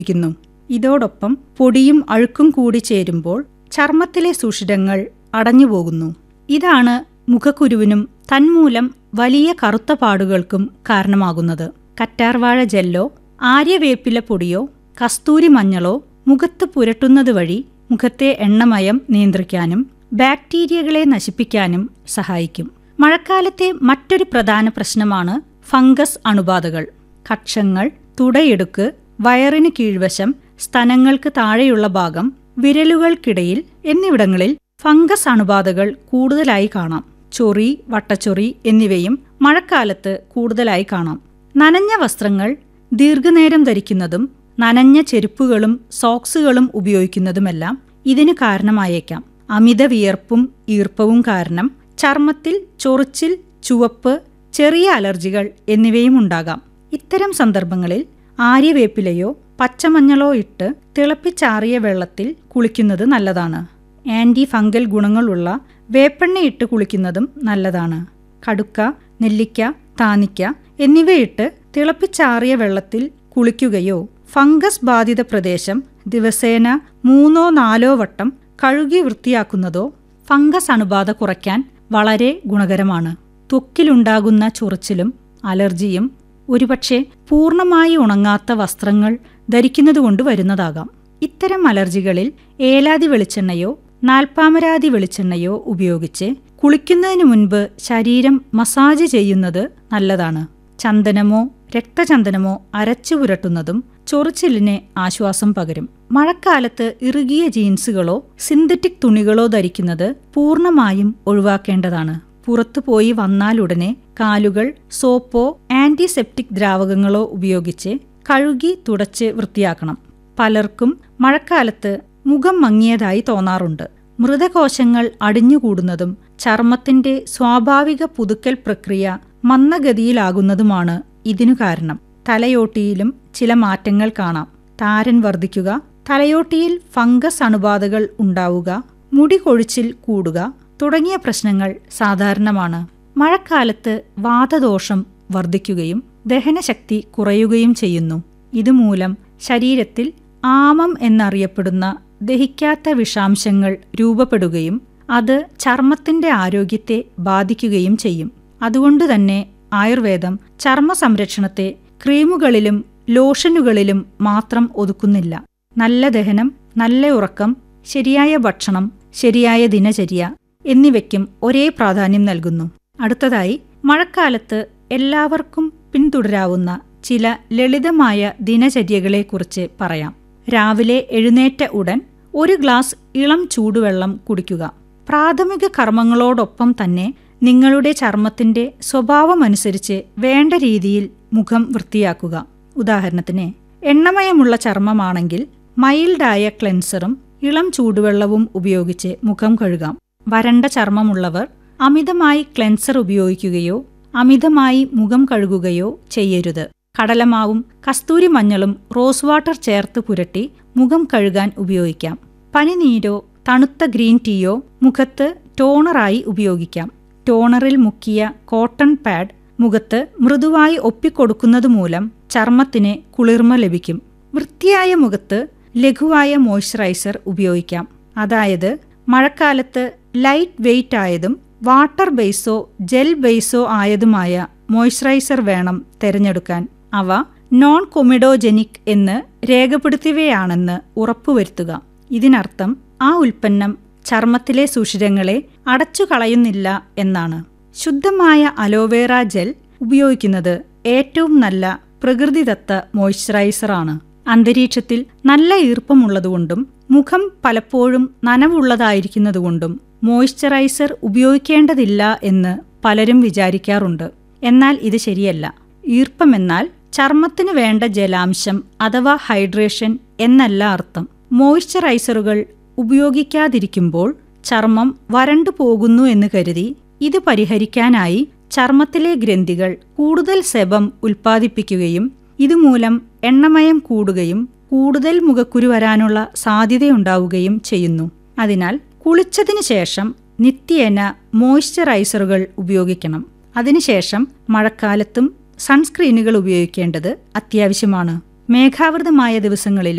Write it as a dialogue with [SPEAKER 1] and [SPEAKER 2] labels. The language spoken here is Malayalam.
[SPEAKER 1] ക്കുന്നു ഇതോടൊപ്പം പൊടിയും അഴുക്കും കൂടി ചേരുമ്പോൾ ചർമ്മത്തിലെ സുഷിരങ്ങൾ അടഞ്ഞുപോകുന്നു ഇതാണ് മുഖക്കുരുവിനും തന്മൂലം വലിയ കറുത്ത പാടുകൾക്കും കാരണമാകുന്നത് കറ്റാർവാഴ ജെല്ലോ ആര്യവേപ്പില പൊടിയോ കസ്തൂരി മഞ്ഞളോ മുഖത്ത് പുരട്ടുന്നത് വഴി മുഖത്തെ എണ്ണമയം നിയന്ത്രിക്കാനും ബാക്ടീരിയകളെ നശിപ്പിക്കാനും സഹായിക്കും മഴക്കാലത്തെ മറ്റൊരു പ്രധാന പ്രശ്നമാണ് ഫംഗസ് അണുബാധകൾ കക്ഷങ്ങൾ തുടയെടുക്ക് വയറിന് കീഴ്വശം സ്തനങ്ങൾക്ക് താഴെയുള്ള ഭാഗം വിരലുകൾക്കിടയിൽ എന്നിവിടങ്ങളിൽ ഫംഗസ് അണുബാധകൾ കൂടുതലായി കാണാം ചൊറി വട്ടച്ചൊറി എന്നിവയും മഴക്കാലത്ത് കൂടുതലായി കാണാം നനഞ്ഞ വസ്ത്രങ്ങൾ ദീർഘനേരം ധരിക്കുന്നതും നനഞ്ഞ ചെരുപ്പുകളും സോക്സുകളും ഉപയോഗിക്കുന്നതുമെല്ലാം ഇതിന് കാരണമായേക്കാം അമിത വിയർപ്പും ഈർപ്പവും കാരണം ചർമ്മത്തിൽ ചൊറിച്ചിൽ ചുവപ്പ് ചെറിയ അലർജികൾ എന്നിവയും ഉണ്ടാകാം ഇത്തരം സന്ദർഭങ്ങളിൽ ആര്യവേപ്പിലയോ പച്ചമഞ്ഞളോ ഇട്ട് തിളപ്പിച്ചാറിയ വെള്ളത്തിൽ കുളിക്കുന്നത് നല്ലതാണ് ആൻറ്റി ഫംഗൽ ഗുണങ്ങളുള്ള വേപ്പെണ്ണയിട്ട് കുളിക്കുന്നതും നല്ലതാണ് കടുക്ക നെല്ലിക്ക താനിക്ക എന്നിവയിട്ട് തിളപ്പിച്ചാറിയ വെള്ളത്തിൽ കുളിക്കുകയോ ഫംഗസ് ബാധിത പ്രദേശം ദിവസേന മൂന്നോ നാലോ വട്ടം കഴുകി വൃത്തിയാക്കുന്നതോ ഫംഗസ് അണുബാധ കുറയ്ക്കാൻ വളരെ ഗുണകരമാണ് ത്വക്കിലുണ്ടാകുന്ന ചൊറിച്ചിലും അലർജിയും ഒരുപക്ഷെ പൂർണ്ണമായി ഉണങ്ങാത്ത വസ്ത്രങ്ങൾ ധരിക്കുന്നതുകൊണ്ട് വരുന്നതാകാം ഇത്തരം അലർജികളിൽ ഏലാതി വെളിച്ചെണ്ണയോ നാൽപ്പാമരാതി വെളിച്ചെണ്ണയോ ഉപയോഗിച്ച് കുളിക്കുന്നതിന് മുൻപ് ശരീരം മസാജ് ചെയ്യുന്നത് നല്ലതാണ് ചന്ദനമോ രക്തചന്ദനമോ അരച്ചു പുരട്ടുന്നതും ചൊറിച്ചിലിന് ആശ്വാസം പകരും മഴക്കാലത്ത് ഇറുകിയ ജീൻസുകളോ സിന്തറ്റിക് തുണികളോ ധരിക്കുന്നത് പൂർണ്ണമായും ഒഴിവാക്കേണ്ടതാണ് പുറത്തു പോയി വന്നാലുടനെ കാലുകൾ സോപ്പോ ആന്റിസെപ്റ്റിക് ദ്രാവകങ്ങളോ ഉപയോഗിച്ച് കഴുകി തുടച്ച് വൃത്തിയാക്കണം പലർക്കും മഴക്കാലത്ത് മുഖം മങ്ങിയതായി തോന്നാറുണ്ട് മൃതകോശങ്ങൾ അടിഞ്ഞുകൂടുന്നതും ചർമ്മത്തിന്റെ സ്വാഭാവിക പുതുക്കൽ പ്രക്രിയ മന്ദഗതിയിലാകുന്നതുമാണ് ഇതിനു കാരണം തലയോട്ടിയിലും ചില മാറ്റങ്ങൾ കാണാം താരൻ വർദ്ധിക്കുക തലയോട്ടിയിൽ ഫംഗസ് അണുബാധകൾ ഉണ്ടാവുക മുടി കൊഴിച്ചിൽ കൂടുക തുടങ്ങിയ പ്രശ്നങ്ങൾ സാധാരണമാണ് മഴക്കാലത്ത് വാതദോഷം വർദ്ധിക്കുകയും ദഹനശക്തി കുറയുകയും ചെയ്യുന്നു ഇതുമൂലം ശരീരത്തിൽ ആമം എന്നറിയപ്പെടുന്ന ദഹിക്കാത്ത വിഷാംശങ്ങൾ രൂപപ്പെടുകയും അത് ചർമ്മത്തിന്റെ ആരോഗ്യത്തെ ബാധിക്കുകയും ചെയ്യും അതുകൊണ്ടുതന്നെ ആയുർവേദം ചർമ്മ സംരക്ഷണത്തെ ക്രീമുകളിലും ലോഷനുകളിലും മാത്രം ഒതുക്കുന്നില്ല നല്ല ദഹനം നല്ല ഉറക്കം ശരിയായ ഭക്ഷണം ശരിയായ ദിനചര്യ എന്നിവയ്ക്കും ഒരേ പ്രാധാന്യം നൽകുന്നു അടുത്തതായി മഴക്കാലത്ത് എല്ലാവർക്കും പിന്തുടരാവുന്ന ചില ലളിതമായ ദിനചര്യകളെക്കുറിച്ച് പറയാം രാവിലെ എഴുന്നേറ്റ ഉടൻ ഒരു ഗ്ലാസ് ഇളം ചൂടുവെള്ളം കുടിക്കുക പ്രാഥമിക കർമ്മങ്ങളോടൊപ്പം തന്നെ നിങ്ങളുടെ ചർമ്മത്തിന്റെ സ്വഭാവമനുസരിച്ച് വേണ്ട രീതിയിൽ മുഖം വൃത്തിയാക്കുക ഉദാഹരണത്തിന് എണ്ണമയമുള്ള ചർമ്മമാണെങ്കിൽ മൈൽഡായ ക്ലെൻസറും ഇളം ചൂടുവെള്ളവും ഉപയോഗിച്ച് മുഖം കഴുകാം വരണ്ട ചർമ്മമുള്ളവർ അമിതമായി ക്ലെൻസർ ഉപയോഗിക്കുകയോ അമിതമായി മുഖം കഴുകുകയോ ചെയ്യരുത് കടലമാവും കസ്തൂരി മഞ്ഞളും റോസ് വാട്ടർ ചേർത്ത് പുരട്ടി മുഖം കഴുകാൻ ഉപയോഗിക്കാം പനിനീരോ തണുത്ത ഗ്രീൻ ടീയോ മുഖത്ത് ടോണറായി ഉപയോഗിക്കാം ടോണറിൽ മുക്കിയ കോട്ടൺ പാഡ് മുഖത്ത് മൃദുവായി ഒപ്പിക്കൊടുക്കുന്നത് മൂലം ചർമ്മത്തിന് കുളിർമ ലഭിക്കും വൃത്തിയായ മുഖത്ത് ലഘുവായ മോയ്സ്ചറൈസർ ഉപയോഗിക്കാം അതായത് മഴക്കാലത്ത് ലൈറ്റ് വെയ്റ്റ് ആയതും വാട്ടർ ബേസോ ജെൽ ബേസോ ആയതുമായ മോയ്സ്ചറൈസർ വേണം തിരഞ്ഞെടുക്കാൻ അവ നോൺ കൊമിഡോജനിക് എന്ന് രേഖപ്പെടുത്തിയവയാണെന്ന് ഉറപ്പുവരുത്തുക ഇതിനർത്ഥം ആ ഉൽപ്പന്നം ചർമ്മത്തിലെ സുഷിരങ്ങളെ അടച്ചു കളയുന്നില്ല എന്നാണ് ശുദ്ധമായ അലോവേറ ജെൽ ഉപയോഗിക്കുന്നത് ഏറ്റവും നല്ല പ്രകൃതിദത്ത മോയ്സ്ചറൈസറാണ് അന്തരീക്ഷത്തിൽ നല്ല ഈർപ്പമുള്ളതുകൊണ്ടും മുഖം പലപ്പോഴും നനവുള്ളതായിരിക്കുന്നതുകൊണ്ടും മോയ്സ്ചറൈസർ ഉപയോഗിക്കേണ്ടതില്ല എന്ന് പലരും വിചാരിക്കാറുണ്ട് എന്നാൽ ഇത് ശരിയല്ല ഈർപ്പമെന്നാൽ ചർമ്മത്തിന് വേണ്ട ജലാംശം അഥവാ ഹൈഡ്രേഷൻ എന്നല്ല അർത്ഥം മോയ്സ്ചറൈസറുകൾ ഉപയോഗിക്കാതിരിക്കുമ്പോൾ ചർമ്മം വരണ്ടു പോകുന്നു എന്ന് കരുതി ഇത് പരിഹരിക്കാനായി ചർമ്മത്തിലെ ഗ്രന്ഥികൾ കൂടുതൽ സെബം ഉൽപ്പാദിപ്പിക്കുകയും ഇതുമൂലം എണ്ണമയം കൂടുകയും കൂടുതൽ മുഖക്കുരു വരാനുള്ള സാധ്യതയുണ്ടാവുകയും ചെയ്യുന്നു അതിനാൽ കുളിച്ചതിന് ശേഷം നിത്യേന മോയ്സ്ചറൈസറുകൾ ഉപയോഗിക്കണം അതിനുശേഷം മഴക്കാലത്തും സൺസ്ക്രീനുകൾ ഉപയോഗിക്കേണ്ടത് അത്യാവശ്യമാണ് മേഘാവൃതമായ ദിവസങ്ങളിലും